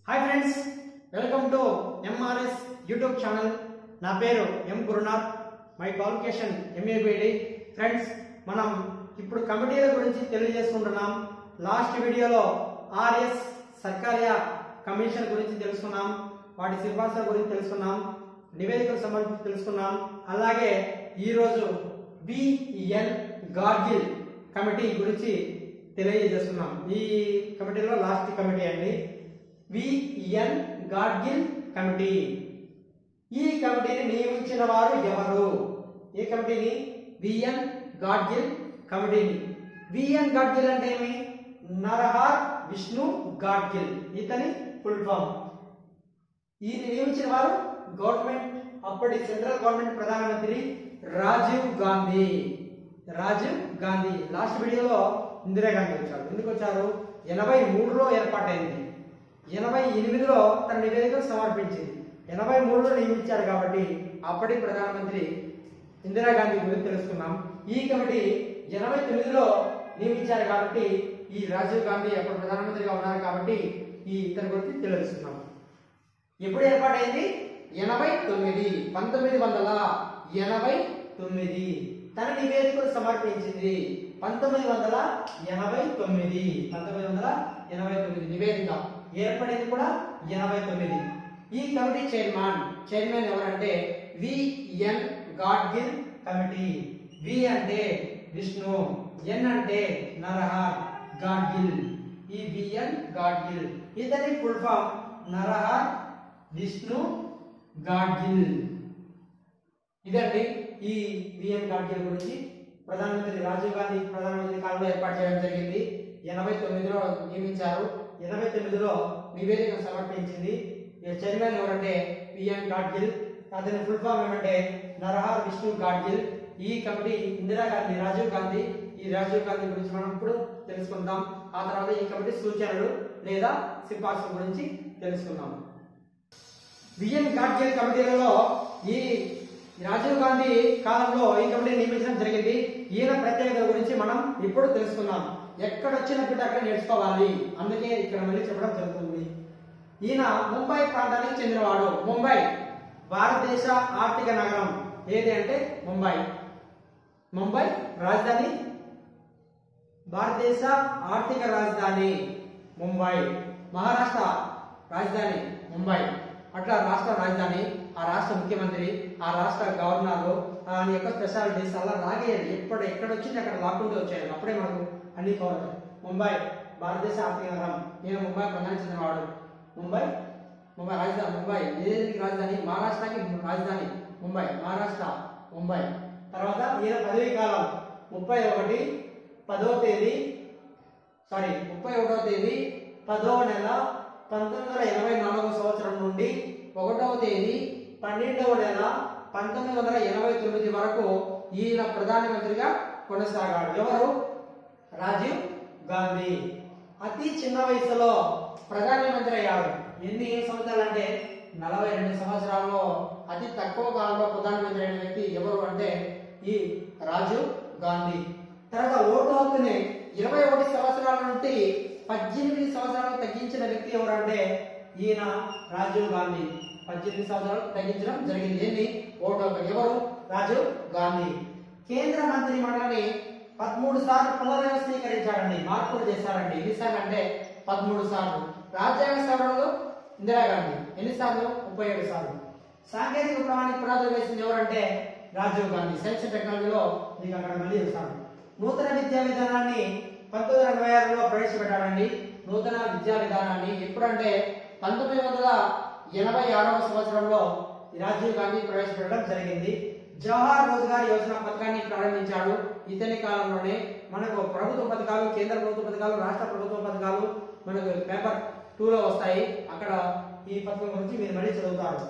hi friends welcome to MRS YouTube channel నా పేరు M Gurunath my qualification MA BEd friends మనం ఇప్పుడు కమిటీల గురించి తెలియజేసుకుంటున్నాం లాస్ట్ వీడియోలో ఆర్ఎస్ సర్కారియా కమిషన్ గురించి తెలుసుకున్నాం వాటి సిఫార్సుల గురించి తెలుసుకున్నాం నివేదికలకు సంబంధించి తెలుసుకున్నాం అలాగే ఈరోజు బిఎన్ గార్గిల్ కమిటీ గురించి తెలియజేస్తున్నాం ఈ కమిటీలో లాస్ట్ కమిటీ అండి విఎన్ గాడ్గిల్ కమిటీ ఈ కమిటీని నియమించిన వారు ఎవరు ఈ కమిటీని విఎన్ గాడ్గిల్ కమిటీని విఎన్ గాడ్గిల్ అంటే ఏమి నరహార్ విష్ణు గాడ్గిల్ ఇతని ఫుల్ ఫామ్ ఈ నియమించిన వారు గవర్నమెంట్ అప్పటి సెంట్రల్ గవర్నమెంట్ ప్రధానమంత్రి రాజీవ్ గాంధీ రాజీవ్ గాంధీ లాస్ట్ వీడియోలో ఇందిరాగాంధీ వచ్చారు ఎందుకు వచ్చారు ఎనభై మూడులో ఏర్పాటైంది ఎనభై ఎనిమిదిలో తన నివేదికను సమర్పించింది ఎనభై మూడులో నియమించారు కాబట్టి అప్పటి ప్రధానమంత్రి ఇందిరాగాంధీ గురించి తెలుసుకున్నాం ఈ కమిటీ ఎనభై తొమ్మిదిలో నియమించారు కాబట్టి ఈ రాజీవ్ గాంధీ అప్పుడు ప్రధానమంత్రిగా ఉన్నారు కాబట్టి ఈ ఇతని గురించి తెలుసుకున్నాం ఎప్పుడు ఏర్పాటైంది ఎనభై తొమ్మిది పంతొమ్మిది వందల ఎనభై తొమ్మిది తన నివేదికను సమర్పించింది పంతొమ్మిది వందల ఎనభై తొమ్మిది పంతొమ్మిది వందల ఎనభై తొమ్మిది నివేదిక ఏర్పడింది కూడా ఎనభై తొమ్మిది ఈ కమిటీ చైర్మన్ చైర్మన్ ఎవరంటే విఎన్ గాడ్గిల్ కమిటీ వి అంటే విష్ణు ఎన్ అంటే నరహర్ గాడ్గిల్ ఈ విఎన్ గాడ్గిల్ ఇతని ఫుల్ ఫామ్ నరహర్ విష్ణు గాడ్గిల్ ఇదండి ఈ విఎన్ గాడ్గిల్ గురించి ప్రధానమంత్రి రాజీవ్ గాంధీ ప్రధానమంత్రి కాలంలో ఏర్పాటు చేయడం జరిగింది ఎనభై తొమ్మిదిలో నియమించారు ఎనభై తొమ్మిదిలో నివేదిక సమర్పించింది ఈ చైర్మన్ ఎవరంటే విఎన్ గాడ్గిల్ అతని ఫుల్ ఫామ్ ఏమంటే నరహర్ విష్ణు గాడ్గిల్ ఈ కమిటీ ఇందిరాగాంధీ రాజీవ్ గాంధీ ఈ రాజీవ్ గాంధీ గురించి మనం ఇప్పుడు తెలుసుకుందాం ఆ తర్వాత ఈ కమిటీ సూచనలు లేదా సిఫార్సుల గురించి తెలుసుకుందాం విఎన్ గాడ్గిల్ కమిటీలలో ఈ రాజీవ్ గాంధీ కాలంలో ఈ కమిటీ నియమించడం జరిగింది ఈయన ప్రత్యేకత గురించి మనం ఇప్పుడు తెలుసుకుందాం ఎక్కడ వచ్చిన బిడ్డ అక్కడ నేర్చుకోవాలి అందుకే ఇక్కడ మళ్ళీ చెప్పడం జరుగుతుంది ఈయన ముంబై ప్రాంతానికి చెందినవాడు ముంబై భారతదేశ ఆర్థిక నగరం ఏది అంటే ముంబై ముంబై రాజధాని భారతదేశ ఆర్థిక రాజధాని ముంబై మహారాష్ట్ర రాజధాని ముంబై అట్లా రాష్ట్ర రాజధాని ఆ రాష్ట్ర ముఖ్యమంత్రి ఆ రాష్ట్ర గవర్నర్ ఆయన యొక్క స్పెషాలిటీస్ అలా లాగేయాలి ఎప్పుడు ఎక్కడ వచ్చింది అక్కడ లాక్కుంటూ వచ్చేయాలి అప్పుడే మనకు అన్ని కవర్ ముంబై భారతదేశ ఆర్థిక నగరం ఈయన ముంబై ప్రధాని చెందినవాడు ముంబై ముంబై రాజధాని ముంబై ఏది రాజధాని మహారాష్ట్రకి రాజధాని ముంబై మహారాష్ట్ర ముంబై తర్వాత ఈయన పదవీ కాలం ముప్పై ఒకటి పదో తేదీ సారీ ముప్పై ఒకటో తేదీ పదవ నెల పంతొమ్మిది వందల ఎనభై నాలుగవ సంవత్సరం నుండి ఒకటవ తేదీ పన్నెండవ నెల పంతొమ్మిది వందల ఎనభై తొమ్మిది వరకు ఈయన ప్రధానమంత్రిగా కొనసాగాడు ఎవరు రాజీవ్ గాంధీ అతి చిన్న వయసులో ప్రధానమంత్రి అయ్యాడు ఎన్ని సంవత్సరాలు అంటే నలభై రెండు సంవత్సరాల్లో అతి తక్కువ కాలంలో ప్రధానమంత్రి అయిన వ్యక్తి ఎవరు అంటే ఈ రాజీవ్ గాంధీ తర్వాత ఓటు హక్కుని ఇరవై ఒకటి సంవత్సరాల నుండి పద్దెనిమిది సంవత్సరాలకు తగ్గించిన వ్యక్తి ఎవరంటే ఈయన రాజీవ్ గాంధీ పద్దెనిమిది సంవత్సరాలకు తగ్గించడం జరిగింది ఏంటి ఓటు హక్కు ఎవరు రాజీవ్ గాంధీ కేంద్ర మంత్రి మండలిని పదమూడు సార్లు పునర్వ్యవస్థీకరించాడండి మార్పులు చేశారండి ఎన్నిసార్లు అంటే పదమూడు సార్లు రాజ్యాంగ సవరణలు ఇందిరాగాంధీ ఎన్నిసార్లు ముప్పై ఏడు సార్లు సాంకేతిక విప్లవానికి పునాదులు వేసింది ఎవరంటే రాజీవ్ గాంధీ సైన్స్ అండ్ టెక్నాలజీలో మీకు అక్కడ మళ్ళీ చూస్తాను నూతన విద్యా విధానాన్ని పంతొమ్మిది వందల ఎనభై ఆరులో ప్రవేశపెట్టాడండి నూతన విద్యా విధానాన్ని ఎప్పుడంటే పంతొమ్మిది వందల ఎనభై ఆరవ సంవత్సరంలో ఈ రాజీవ్ గాంధీ ప్రవేశపెట్టడం జరిగింది జవహర్ రోజ్గార్ యోజన పథకాన్ని ప్రారంభించాడు ఇతని కాలంలోనే మనకు ప్రభుత్వ పథకాలు కేంద్ర ప్రభుత్వ పథకాలు రాష్ట్ర ప్రభుత్వ పథకాలు మనకు పేపర్ టూలో వస్తాయి అక్కడ ఈ పథకం గురించి మీరు మళ్ళీ చదువుతారు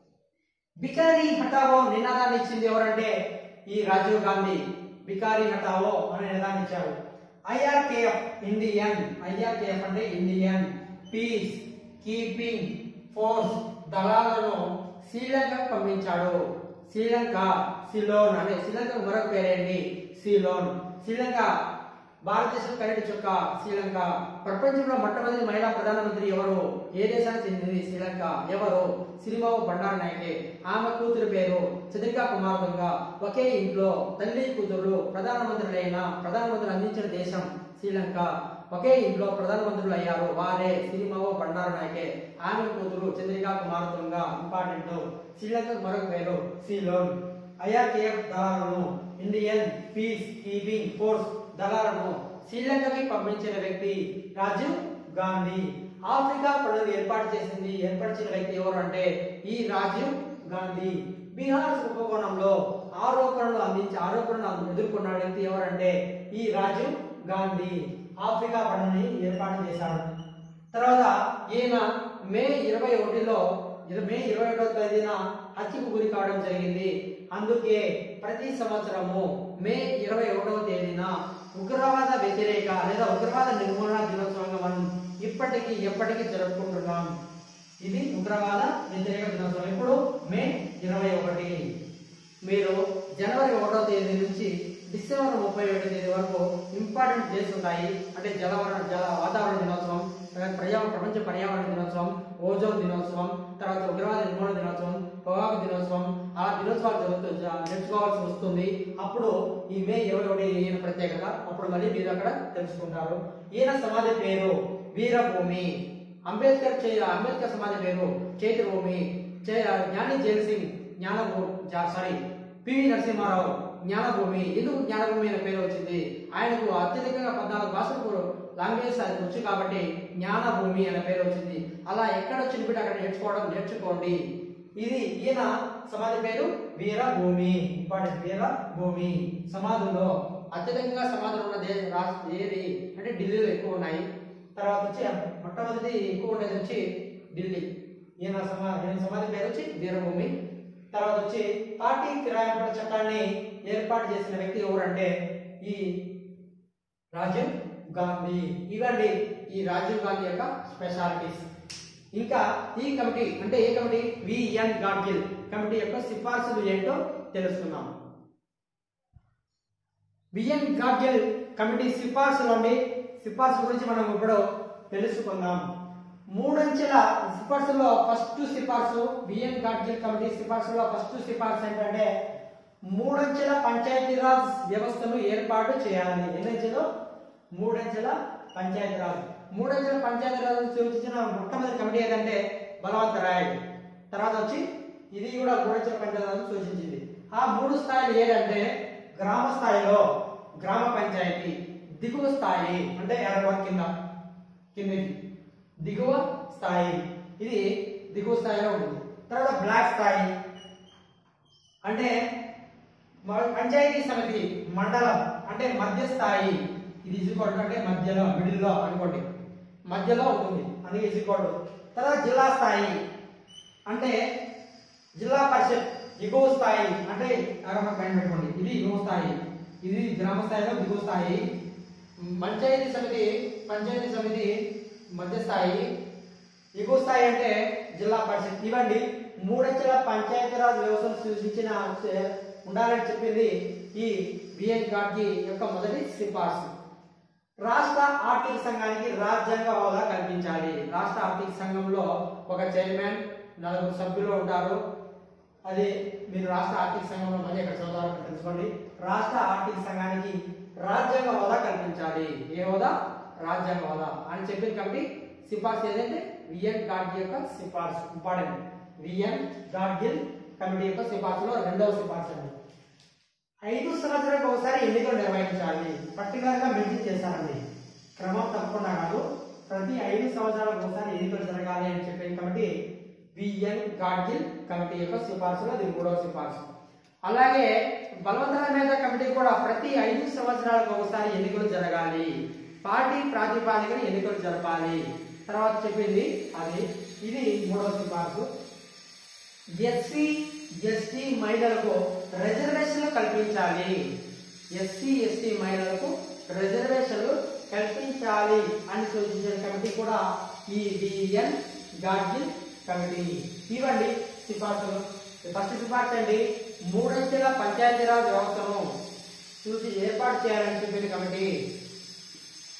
బికారీ హటావో నినాదాన్ని ఇచ్చింది ఎవరంటే ఈ రాజీవ్ గాంధీ బికారీ హటావో అనే నినాదాన్ని ఇచ్చారు ఐఆర్కేఎఫ్ ఇండియన్ ఐఆర్కేఎఫ్ అంటే ఇండియన్ పీస్ కీపింగ్ ఫోర్స్ దళాలను శ్రీలంకకు పంపించాడు శ్రీలంక సిలోన్ అనే శ్రీలంక మరొక పేరేంటి సిలోన్ శ్రీలంక భారతదేశం కరెంట్ చుక్క శ్రీలంక ప్రపంచంలో మొట్టమొదటి మహిళా ప్రధానమంత్రి ఎవరు ఏ దేశానికి చెందింది శ్రీలంక ఎవరు సిరిమావు బండారు నాయకే ఆమె కూతురు పేరు చంద్రికా కుమారదుంగ ఒకే ఇంట్లో తల్లి కూతురు ప్రధానమంత్రులైన ప్రధానమంత్రులు అందించిన దేశం శ్రీలంక ఒకే ఇంట్లో ప్రధానమంత్రులు అయ్యారు వారే సిరిమావో బండారు నాయకే ఆమె కూతురు చంద్రికా కుమారదుంగ ఇంపార్టెంట్ శ్రీలంక మరొక పేరు సిలోన్ ఐఆర్కేఎఫ్ దళాలను ఇండియన్ పీస్ కీపింగ్ ఫోర్స్ దళాలను శ్రీలంకకి పంపించిన వ్యక్తి రాజీవ్ గాంధీ ఆఫ్రికా పనులు ఏర్పాటు చేసింది ఏర్పరిచిన వ్యక్తి ఎవరు అంటే ఈ రాజీవ్ గాంధీ బీహార్ కుంభకోణంలో ఆరోపణలు అందించి ఆరోపణలు ఎదుర్కొన్న వ్యక్తి ఎవరంటే ఈ రాజీవ్ గాంధీ ఆఫ్రికా పనుని ఏర్పాటు చేశాడు తర్వాత ఈయన మే ఇరవై ఒకటిలో ఇర- మే ఇరవై ఒకటో తేదీన హత్యకు గురి కావడం జరిగింది అందుకే ప్రతి సంవత్సరము మే ఇరవై ఒకటవ తేదీన ఉగ్రవాద వ్యతిరేక లేదా ఉగ్రవాద నిర్మూలన దినోత్సవంగా మనం ఇప్పటికీ ఎప్పటికీ జరుపుకుంటున్నాం ఇది ఉగ్రవాద వ్యతిరేక దినోత్సవం ఇప్పుడు మే ఇరవై ఒకటి మీరు జనవరి ఒకటో తేదీ నుంచి డిసెంబర్ ముప్పై ఒకటో తేదీ వరకు ఇంపార్టెంట్ డేస్ ఉన్నాయి అంటే జలవరణ జల వాతావరణ దినోత్సవం తర్వాత పర్యావరణ ప్రపంచ పర్యావరణ దినోత్సవం ఓజోన్ దినోత్సవం తర్వాత ఉగ్రవాద నిర్మూలన దినోత్సవం పొగాకు దినోత్సవం ఆ దినోత్సవాలు జరుగుతూ జ- నేర్చుకోవాల్సి వస్తుంది అప్పుడు ఈ మే ఇరవై ఒకటి ఈయన ప్రత్యేకత అప్పుడు మళ్ళీ మీరు అక్కడ తెలుసుకుంటారు ఈయన సమాధి పేరు వీరభూమి అంబేద్కర్ చే అంబేద్కర్ సమాధి పేరు చైత్రభూమి చే- జ్ఞాని జైల్ సింగ్ జ్ఞానభూ సారీ పివి నరసింహారావు జ్ఞానభూమి ఎందుకు జ్ఞానభూమి అనే పేరు వచ్చింది ఆయనకు అత్యధికంగా పద్నాలుగు భాషలకు లాంగ్వేజ్ అది వచ్చు కాబట్టి జ్ఞానభూమి అనే పేరు వచ్చింది అలా ఎక్కడ వచ్చిన బిడ్డ అక్కడ నేర్చుకోవడం నేర్చుకోండి ఇది ఈయన సమాధి పేరు వీరభూమి ఇంపార్టెంట్ వీరభూమి సమాధుల్లో అత్యధికంగా సమాధులు ఉన్న దే రాష్ట్ర ఏది అంటే ఢిల్లీలో ఎక్కువ ఉన్నాయి తర్వాత వచ్చి మొట్టమొదటి ఎక్కువ ఉండేది వచ్చి ఢిల్లీ ఈయన సమా ఈయన సమాధి పేరు వచ్చి వీరభూమి తర్వాత వచ్చి పార్టీ కిరాయింపుల చట్టాన్ని ఏర్పాటు చేసిన వ్యక్తి ఎవరంటే ఈ రాజీవ్ గాంధీ ఇవండి ఈ రాజీవ్ గాంధీ యొక్క స్పెషాలిటీస్ ఇంకా ఈ కమిటీ అంటే ఏ కమిటీ విఎన్ గాడ్గిల్ కమిటీ యొక్క సిఫార్సులు ఏంటో తెలుసుకుందాం విఎన్ గాడ్గిల్ కమిటీ సిఫార్సులు అండి సిఫార్సు గురించి మనం ఇప్పుడు తెలుసుకుందాం మూడంచెల సిఫార్సులో ఫస్ట్ సిఫార్సు విఎన్ గాడ్గిల్ కమిటీ సిఫార్సులో ఫస్ట్ సిఫార్సు ఏంటంటే మూడంచెల పంచాయతీరాజ్ వ్యవస్థను ఏర్పాటు చేయాలి ఎన్నంచెలో మూడంచెల పంచాయతీరాజ్ మూడంచెల పంచాయతీరాజ్ సూచించిన మొట్టమొదటి కమిటీ ఏదంటే బలవంత రాయ్ తర్వాత వచ్చి ఇది కూడా మూడంచెల పంచాయతీరాజ్ సూచించింది ఆ మూడు స్థాయిలు ఏదంటే గ్రామ స్థాయిలో గ్రామ పంచాయతీ దిగువ స్థాయి అంటే ఎర్ర కింద కిందకి దిగువ స్థాయి ఇది దిగువ స్థాయిలో ఉంటుంది తర్వాత బ్లాక్ స్థాయి అంటే మ- పంచాయతీ సమితి మండలం అంటే మధ్య స్థాయి ఇది ఇజుకోడు అంటే మధ్యలో మిడిల్లో అనుకోండి మధ్యలో ఉంటుంది అందుకే ఇజుకోడు తర్వాత జిల్లా స్థాయి అంటే జిల్లా పరిషత్ ఎగువ స్థాయి అంటే అరవై పైన పెట్టుకోండి ఇది ఎగువ స్థాయి ఇది గ్రామ స్థాయిలో దిగువ స్థాయి పంచాయతీ సమితి పంచాయతీ సమితి మధ్య స్థాయి ఎగువ స్థాయి అంటే జిల్లా పరిషత్ ఇవ్వండి మూడంచెల పంచాయతీరాజ్ వ్యవస్థను సూచించిన చే- ఉండాలని చెప్పింది ఈ బిఎన్ గాడ్గి యొక్క మొదటి సిఫార్సు రాష్ట్ర ఆర్థిక సంఘానికి రాజ్యాంగ హోదా కల్పించాలి రాష్ట్ర ఆర్థిక సంఘంలో ఒక చైర్మన్ నలుగురు సభ్యులు ఉంటారు అది మీరు రాష్ట్ర ఆర్థిక సంఘంలో మళ్ళీ ఎక్కడ చదువుతారో అక్కడ తెలుసుకోండి రాష్ట్ర ఆర్థిక సంఘానికి రాజ్యాంగ హోదా కల్పించాలి ఏ హోదా రాజ్యాంగ హోదా అని చెప్పిన కమిటీ సిఫార్సు ఏదైతే విఎన్ గాడ్గిల్ యొక్క సిఫార్సు ఇంపార్టెంట్ విఎన్ గాడ్గిల్ కమిటీ యొక్క సిఫార్సులో రెండవ సిఫార్సు అండి ఐదు సంవత్సరాలకు ఒకసారి ఎన్నికలు నిర్వహించాలి పర్టికులర్ గా మెన్షన్ చేశారండి క్రమం తప్పకుండా కాదు ప్రతి ఐదు సంవత్సరాలకు ఒకసారి ఎన్నికలు జరగాలి అని చెప్పిన కమిటీ విఎన్ గాడ్గిల్ కమిటీ యొక్క సిఫార్సులో ఇది మూడవ సిఫార్సు అలాగే బలవంతరాయ మేధా కమిటీ కూడా ప్రతి ఐదు సంవత్సరాలకు ఒకసారి ఎన్నికలు జరగాలి పార్టీ ప్రాతిపాదికన ఎన్నికలు జరపాలి తర్వాత చెప్పింది అది ఇది మూడవ సిఫార్సు ఎస్సీ ఎస్టీ మహిళలకు రిజర్వేషన్లు కల్పించాలి ఎస్సీ ఎస్టీ మహిళలకు రిజర్వేషన్లు కల్పించాలి అని సూచించిన కమిటీ కూడా ఈ బిఎన్ గాడ్జిల్ కమిటీ ఇవ్వండి సిఫార్సులు ఫస్ట్ సిఫార్సు అండి మూడంచెల పంచాయతీరాజ్ వ్యవస్థను చూసి ఏర్పాటు చేయాలని చెప్పిన కమిటీ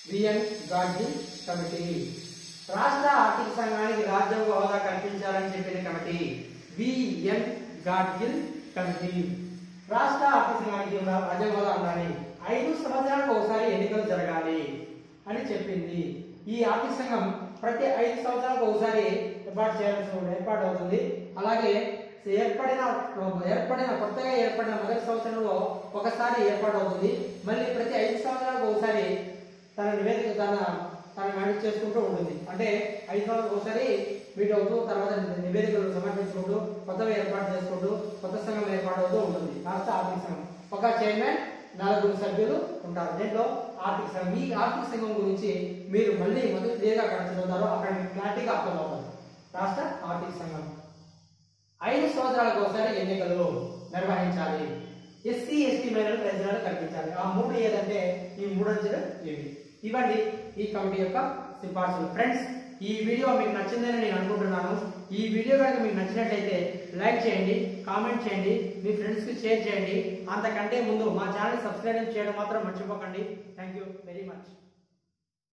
విఎన్ గాడ్జి కమిటీ రాష్ట్ర ఆర్థిక సంఘానికి రాజ్యాంగ హోదా కల్పించాలని చెప్పిన కమిటీ విఎన్ గాడ్గిల్ కమిటీ రాష్ట్ర ఆర్థిక సంఘానికి ఉన్న రాజ్యాంగ హోదా ఉండాలి ఐదు సంవత్సరాలకు ఒకసారి ఎన్నికలు జరగాలి అని చెప్పింది ఈ ఆర్థిక సంఘం ప్రతి ఐదు సంవత్సరాలకు ఒకసారి ఏర్పాటు చేయాల్సి ఉంది- ఏర్పాటు అవుతుంది అలాగే ఏర్పడిన ఏర్పడిన కొత్తగా ఏర్పడిన మొదటి సంవత్సరంలో ఒకసారి ఏర్పాటు అవుతుంది మళ్ళీ ప్రతి ఐదు సంవత్సరాలకు ఒకసారి తన నివేదిక తన తన మేనేజ్ చేసుకుంటూ ఉంటుంది అంటే ఐదు సంవత్సరాలకు ఒకసారి మీట్ అవుతూ తర్వాత నివేదికలు సమర్పించుకుంటూ కొత్తగా ఏర్పాటు చేసుకుంటూ కొత్త సంఘం ఏర్పాటు అవుతూ ఉంటుంది రాష్ట్ర ఆర్థిక సంఘం ఒక చైర్మన్ నలుగురు సభ్యులు ఉంటారు దీంట్లో ఆర్థిక సంఘం ఈ ఆర్థిక సంఘం గురించి మీరు మళ్ళీ మొదటి క్లియర్గా అక్కడ చదువుతారో అక్కడ మీకు క్లారిటీగా అర్థం అవుతుంది రాష్ట్ర ఆర్థిక సంఘం ఐదు సంవత్సరాలకు ఒకసారి ఎన్నికలు నిర్వహించాలి ఎస్సీ ఎస్టీ మహిళలు ప్రజలను కల్పించాలి ఆ మూడు ఏదంటే ఈ మూడు అంచెలు ఇవి ఇవ్వండి ఈ కమిటీ యొక్క సిఫార్సులు ఫ్రెండ్స్ ఈ వీడియో మీకు నచ్చిందని నేను అనుకుంటున్నాను ఈ వీడియో కనుక మీకు నచ్చినట్లయితే లైక్ చేయండి కామెంట్ చేయండి మీ ఫ్రెండ్స్కి షేర్ చేయండి అంతకంటే ముందు మా ఛానల్ సబ్స్క్రైబ్ చేయడం మాత్రం మర్చిపోకండి థ్యాంక్ యూ వెరీ మచ్